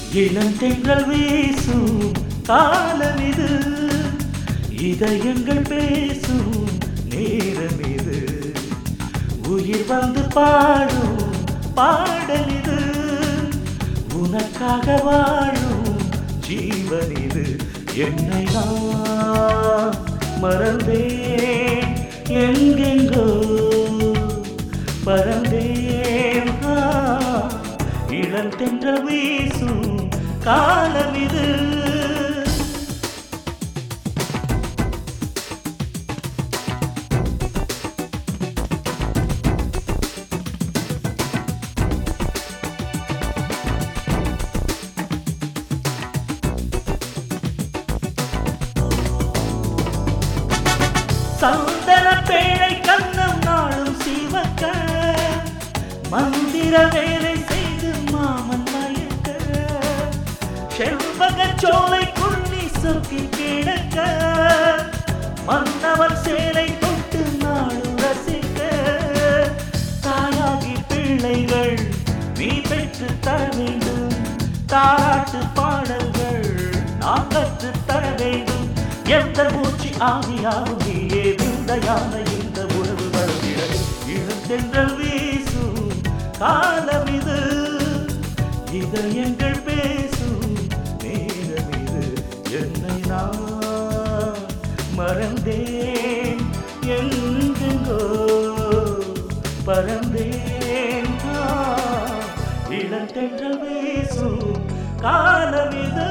இளந்தென்றல் வீசும் காலம் இது இதயங்கள் பேசும் நேரம் இது உயிர் வந்து பாடும் பாடல் இது உனக்காக வாழும் ஜீவன் இது என்னை நான் மறந்தேன் எங்கெங்கோ பறந்தேன் ஆ, இளந்தென்றல் வீசும் காலம் இது சந்தன பேழை கண்ணம் நாளும் சிவக்க மந்திர வேலை செய்து மாமன் மயக்க செல்வக சோலை குள்ளி சொக்கி கிடக்க மன்னவன் சேலை தொட்டு நாளும் ரசிக்க தாயாகி பிள்ளைகள் நீ பெற்று தர வேண்டும் தாராட்டு பாடல்கள் நான் கற்று தர வேண்டும் எந்த மூச்சு ஆவியாகும் நீயே விந்தையான இந்த உறவு வருகிறது இழுத்தென்றல் வீசும் காலம் இது இதயங்கள் பேசும் நேரம் இது என்னை நான் மறந்தேன் எங்கெங்கோ பறந்தேன் நான். இளந்தென்றல் வீசும் காலம் இது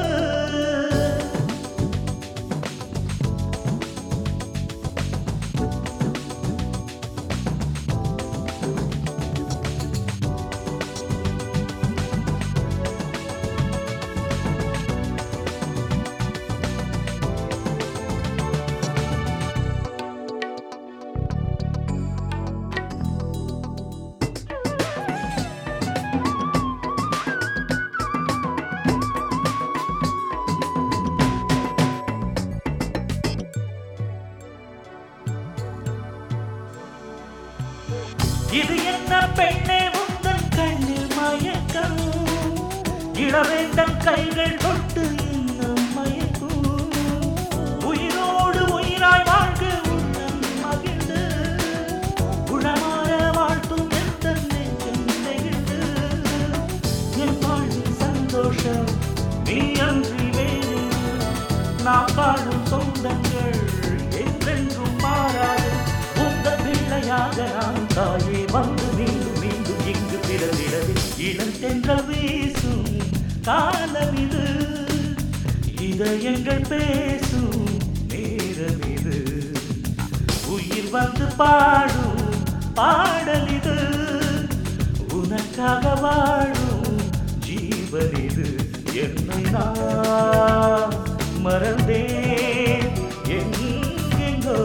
இது என்ன பெண்ணே உங்கள் கண்ணில் மயக்கம் இளவேந்தன் கைகள் தொட்டு இன்னும் மயக்கும் உயிரோடு உயிராய் வாழ்க உள்ளம் மகிழ்ந்து குணமாற வாழ்த்தும் எந்த நெஞ்சம் நெகிழ்ந்து என் வாழ்வில் சந்தோஷம் நீ அன்றி வேறு நாம் காணும் சொந்தங்கள் என்றென்றும் மாறாது உங்கள் பிள்ளையாக நான் தாயே வந்து மீண்டும் மீண்டும் இங்கு பிறந்திடவே இளம் தென்றல் வீசும் காலம் இது இதயங்கள் பேசும் நேரம் இது உயிர் வந்து பாடும் பாடல் இது உனக்காக வாழும் ஜீவன் இது என்னை நான் மறந்தேன் எங்கெங்கோ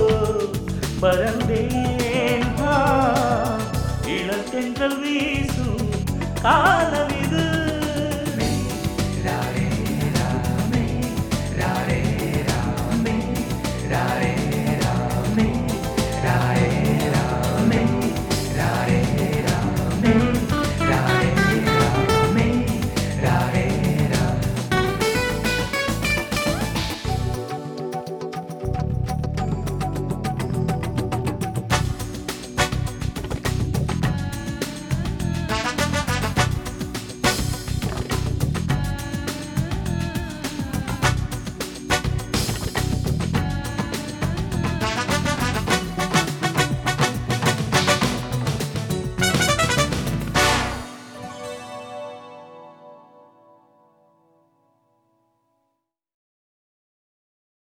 பறந்தேன் ஆ, இளத்தென்றல் வீசும் காலம் இது